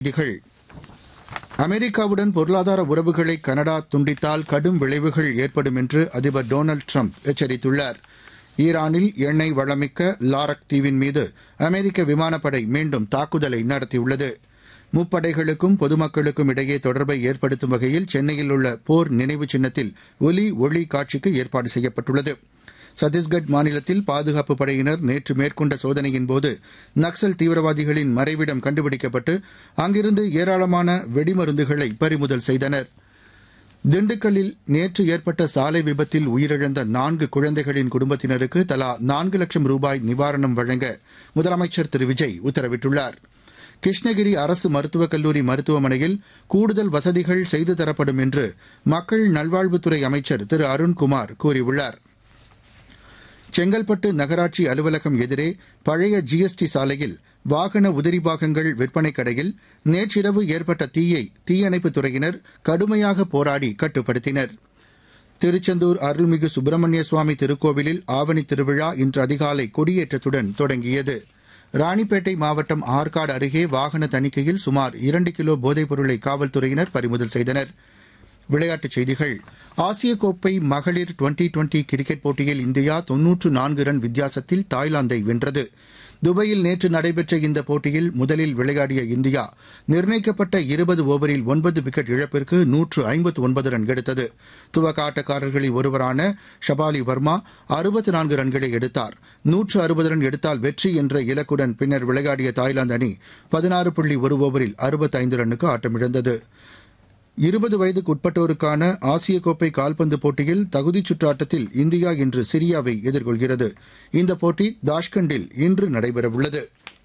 செய்திகள் அமெரிக்காவுடன் பொருளாதார உறவுகளை கனடா துண்டித்தால் கடும் விளைவுகள் ஏற்படும் என்று அதிபர் டொனால்டு ட்ரம்ப் எச்சரித்துள்ளார் ஈரானில் எண்ணெய் வளமிக்க லாரக் தீவின் மீது அமெரிக்க விமானப்படை மீண்டும் தாக்குதலை நடத்தியுள்ளது முப்படைகளுக்கும் பொதுமக்களுக்கும் இடையே தொடர்பை ஏற்படுத்தும் வகையில் சென்னையில் உள்ள போர் நினைவு சின்னத்தில் ஒலி ஒளி காட்சிக்கு ஏற்பாடு செய்யப்பட்டுள்ளது சத்தீஸ்கட் மாநிலத்தில் பாதுகாப்பு படையினர் நேற்று மேற்கொண்ட சோதனையின்போது நக்சல் தீவிரவாதிகளின் மறைவிடம் கண்டுபிடிக்கப்பட்டு அங்கிருந்து ஏராளமான வெடிமருந்துகளை பறிமுதல் செய்தனர் திண்டுக்கல்லில் நேற்று ஏற்பட்ட சாலை விபத்தில் உயிரிழந்த நான்கு குழந்தைகளின் குடும்பத்தினருக்கு தலா நான்கு லட்சம் ரூபாய் நிவாரணம் வழங்க முதலமைச்சர் திரு விஜய் உத்தரவிட்டுள்ளார் கிருஷ்ணகிரி அரசு மருத்துவக் கல்லூரி மருத்துவமனையில் கூடுதல் வசதிகள் செய்து தரப்படும் என்று மக்கள் நல்வாழ்வுத்துறை அமைச்சர் திரு அருண்குமார் கூறியுள்ளார் செங்கல்பட்டு நகராட்சி அலுவலகம் எதிரே பழைய ஜிஎஸ்டி சாலையில் வாகன உதிரி பாகங்கள் விற்பனை கடையில் நேற்றிரவு ஏற்பட்ட தீயை தீயணைப்புத் துறையினர் கடுமையாக போராடி கட்டுப்படுத்தினர் திருச்செந்தூர் அருள்மிகு சுப்பிரமணிய சுவாமி திருக்கோவிலில் ஆவணி திருவிழா இன்று அதிகாலை கொடியேற்றத்துடன் தொடங்கியது ராணிப்பேட்டை மாவட்டம் ஆற்காடு அருகே வாகன தணிக்கையில் சுமார் இரண்டு கிலோ போதைப் பொருளை காவல்துறையினர் பறிமுதல் செய்தனர் விளையாட்டுச் செய்திகள் ஆசிய கோப்பை மகளிர் டுவெண்டி டுவெண்டி கிரிக்கெட் போட்டியில் இந்தியா தொன்னூற்று நான்கு ரன் வித்தியாசத்தில் தாய்லாந்தை வென்றது துபாயில் நேற்று நடைபெற்ற இந்த போட்டியில் முதலில் விளையாடிய இந்தியா நிர்ணயிக்கப்பட்ட இருபது ஓவரில் ஒன்பது விக்கெட் இழப்பிற்கு நூற்று ஐம்பத்து ஒன்பது ரன் எடுத்தது துவக்க ஆட்டக்காரர்களில் ஒருவரான ஷபாலி வர்மா அறுபத்து நான்கு ரன்களை எடுத்தார் நூற்று அறுபது ரன் எடுத்தால் வெற்றி என்ற இலக்குடன் பின்னர் விளையாடிய தாய்லாந்து அணி பதினாறு புள்ளி ஒரு ஓவரில் அறுபத்தைந்து ரன்னுக்கு ஆட்டமிழந்தது இருபது வயதுக்கு உட்பட்டோருக்கான ஆசிய கோப்பை கால்பந்து போட்டியில் தகுதிச் சுற்று ஆட்டத்தில் இந்தியா இன்று சிரியாவை எதிர்கொள்கிறது இந்த போட்டி தாஷ்கண்டில் இன்று நடைபெறவுள்ளது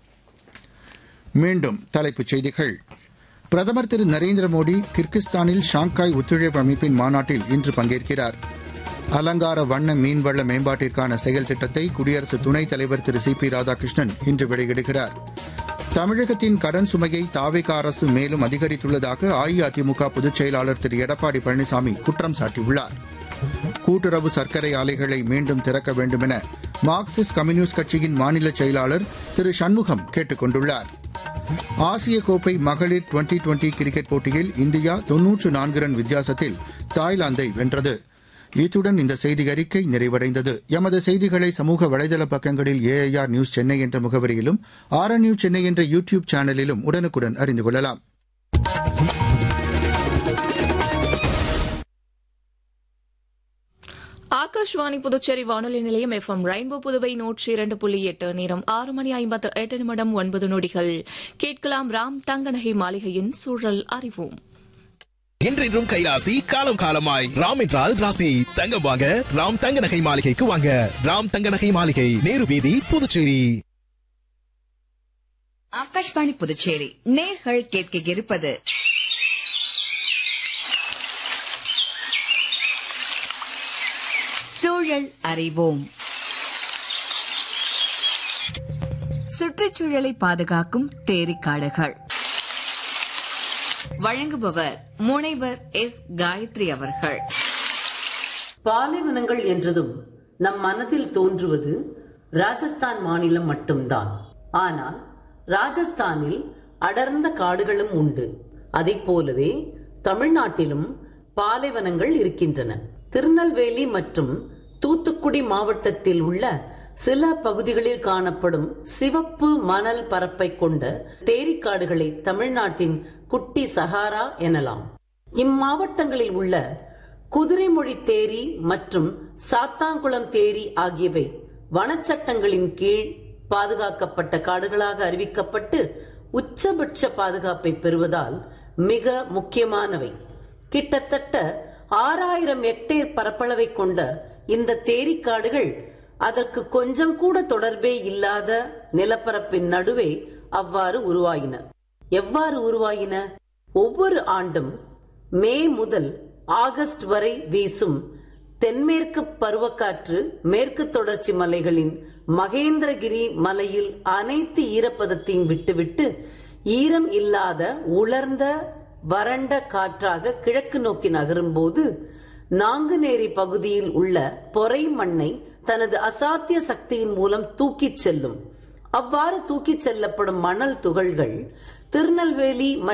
மீண்டும் தலைப்புச் செய்திகள் பிரதமர் திரு நரேந்திர மோடி கிர்கிஸ்தானில் ஷாங்காய் ஒத்துழைப்பு அமைப்பின் மாநாட்டில் இன்று பங்கேற்கிறார் அலங்கார வண்ண மீன்வள மேம்பாட்டிற்கான செயல் திட்டத்தை குடியரசு துணைத் தலைவர் திரு சி பி ராதாகிருஷ்ணன் இன்று வெளியிடுகிறார் தமிழகத்தின் கடன் சுமையை தாவேக அரசு மேலும் அதிகரித்துள்ளதாக அஇஅதிமுக பொதுச் செயலாளர் திரு எடப்பாடி பழனிசாமி குற்றம் சாட்டியுள்ளார் கூட்டுறவு சர்க்கரை ஆலைகளை மீண்டும் திறக்க வேண்டுமென மார்க்சிஸ்ட் கம்யூனிஸ்ட் கட்சியின் மாநில செயலாளர் திரு சண்முகம் கேட்டுக் கொண்டுள்ளார் ஆசிய கோப்பை மகளிர் டுவெண்டி டுவெண்டி கிரிக்கெட் போட்டியில் இந்தியா தொன்னூற்று நான்கு ரன் வித்தியாசத்தில் தாய்லாந்தை வென்றது இத்துடன் இந்த செய்தி அறிக்கை நிறைவடைந்தது எமது செய்திகளை சமூக வலைதள பக்கங்களில் ஏஐஆர் நியூஸ் சென்னை என்ற முகவரியிலும் ஆர் என் நியூஸ் சென்னை என்ற யூ டியூப் சேனலிலும் உடனுக்குடன் அறிந்து கொள்ளலாம் ஆகாஷ்வாணி புதுச்சேரி வானொலி நிலையம் எஃப் எம் ரெயின்போ புதுவை நூற்றி இரண்டு புள்ளி எட்டு நேரம் ஆறு மணி ஐம்பத்து எட்டு நிமிடம் ஒன்பது நொடிகள் கேட்கலாம் ராம் தங்கநகை மாளிகையின் சூழல் அறிவோம் என்றென்றும் கைராசி காலம் காலமாய் ராம் என்றால் ராசி தங்கம் வாங்க ராம் தங்க நகை மாளிகைக்கு வாங்க ராம் தங்க நகை மாளிகை நேரு வீதி புதுச்சேரி ஆகாஷ்வாணி புதுச்சேரி நேர்கள் கேட்க இருப்பது சூழல் அறிவோம் சுற்றுச்சூழலை பாதுகாக்கும் தேரிக்காடுகள் வழங்குபவர் முனைவர் எஸ் காயத்ரி அவர்கள் பாலைவனங்கள் என்றதும் நம் மனதில் தோன்றுவது ராஜஸ்தான் மாநிலம் மட்டும்தான் ஆனால் ராஜஸ்தானில் அடர்ந்த காடுகளும் உண்டு அதைப் போலவே தமிழ்நாட்டிலும் பாலைவனங்கள் இருக்கின்றன திருநெல்வேலி மற்றும் தூத்துக்குடி மாவட்டத்தில் உள்ள சில பகுதிகளில் காணப்படும் சிவப்பு மணல் பரப்பை கொண்ட தேரிக்காடுகளை தமிழ்நாட்டின் குட்டி சஹாரா எனலாம் இம்மாவட்டங்களில் உள்ள குதிரைமொழி தேரி மற்றும் சாத்தாங்குளம் தேரி ஆகியவை வனச்சட்டங்களின் கீழ் பாதுகாக்கப்பட்ட காடுகளாக அறிவிக்கப்பட்டு உச்சபட்ச பாதுகாப்பை பெறுவதால் மிக முக்கியமானவை கிட்டத்தட்ட ஆறாயிரம் ஹெக்டேர் பரப்பளவை கொண்ட இந்த தேரிக்காடுகள் அதற்கு கொஞ்சம் கூட தொடர்பே இல்லாத நிலப்பரப்பின் நடுவே அவ்வாறு உருவாயின எவ்வாறு உருவாயின ஒவ்வொரு ஆண்டும் மே முதல் ஆகஸ்ட் வரை வீசும் தென்மேற்கு பருவக்காற்று மேற்கு தொடர்ச்சி மலைகளின் மகேந்திரகிரி மலையில் அனைத்து ஈரப்பதத்தையும் விட்டுவிட்டு ஈரம் இல்லாத உலர்ந்த வறண்ட காற்றாக கிழக்கு நோக்கி நகரும்போது நாங்குநேரி பகுதியில் உள்ள பொறை மண்ணை தனது அசாத்திய சக்தியின் மூலம் தூக்கிச் செல்லும் அவ்வாறு தூக்கிச் செல்லப்படும் மணல் துகள்கள் திருநெல்வேலி